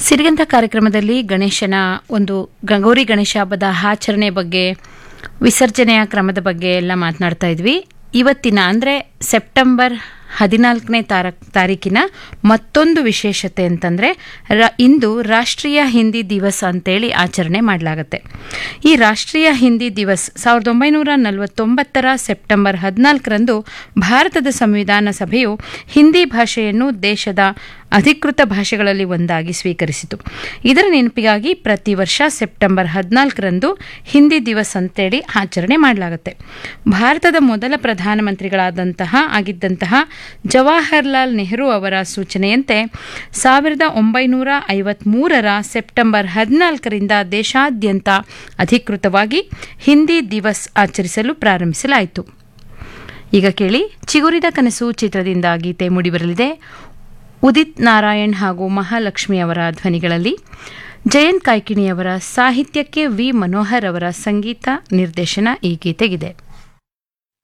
ಸಿರಿಗಂಧ ಕಾರ್ಯಕ್ರಮದಲ್ಲಿ ಗಣೇಶನ ಒಂದು ಗಂಗೌರಿ ಗಣೇಶ ಹಬ್ಬದ ಆಚರಣೆ ಬಗ್ಗೆ ವಿಸರ್ಜನೆಯ ಕ್ರಮದ ಬಗ್ಗೆ ಎಲ್ಲ ಮಾತನಾಡ್ತಾ ಇದ್ವಿ ಇವತ್ತಿನ ಅಂದರೆ ಸೆಪ್ಟೆಂಬರ್ ಹದಿನಾಲ್ಕನೇ ತಾರ ತಾರೀಕಿನ ಮತ್ತೊಂದು ವಿಶೇಷತೆ ಅಂತಂದರೆ ರ ಇಂದು ರಾಷ್ಟ್ರೀಯ ಹಿಂದಿ ದಿವಸ್ ಅಂತೇಳಿ ಆಚರಣೆ ಮಾಡಲಾಗುತ್ತೆ ಈ ರಾಷ್ಟ್ರೀಯ ಹಿಂದಿ ದಿವಸ್ ಸಾವಿರದ ಒಂಬೈನೂರ ನಲವತ್ತೊಂಬತ್ತರ ಸೆಪ್ಟೆಂಬರ್ ಹದಿನಾಲ್ಕರಂದು ಭಾರತದ ಸಂವಿಧಾನ ಸಭೆಯು ಹಿಂದಿ ಭಾಷೆಯನ್ನು ದೇಶದ ಅಧಿಕೃತ ಭಾಷೆಗಳಲ್ಲಿ ಒಂದಾಗಿ ಸ್ವೀಕರಿಸಿತು ಇದರ ನೆನಪಿಗಾಗಿ ಪ್ರತಿ ವರ್ಷ ಸೆಪ್ಟೆಂಬರ್ ಹದಿನಾಲ್ಕರಂದು ಹಿಂದಿ ದಿವಸ್ ಅಂತೇಳಿ ಆಚರಣೆ ಮಾಡಲಾಗುತ್ತೆ ಭಾರತದ ಮೊದಲ ಪ್ರಧಾನಮಂತ್ರಿಗಳಾದಂತಹ ಆಗಿದ್ದಂತಹ ಜವಾಹರ್ಲಾಲ್ ನೆಹರು ಅವರ ಸೂಚನೆಯಂತೆ ಸಾವಿರದ ಒಂಬೈನೂರ ಐವತ್ಮೂರರ ಸೆಪ್ಟೆಂಬರ್ ಹದಿನಾಲ್ಕರಿಂದ ದೇಶಾದ್ಯಂತ ಅಧಿಕೃತವಾಗಿ ಹಿಂದಿ ದಿವಸ್ ಆಚರಿಸಲು ಪ್ರಾರಂಭಿಸಲಾಯಿತು ಈಗ ಕೇಳಿ ಚಿಗುರಿದ ಕನಸು ಚಿತ್ರದಿಂದ ಗೀತೆ ಮೂಡಿಬರಲಿದೆ ಉದಿತ್ ನಾರಾಯಣ್ ಹಾಗೂ ಮಹಾಲಕ್ಷ್ಮಿ ಅವರ ಧ್ವನಿಗಳಲ್ಲಿ ಜಯಂತ್ ಕಾಯ್ಕಿಣಿಯವರ ಸಾಹಿತ್ಯಕ್ಕೆ ವಿ ಮನೋಹರ್ ಅವರ ಸಂಗೀತ ನಿರ್ದೇಶನ ಈ ಗೀತೆಗಿದೆ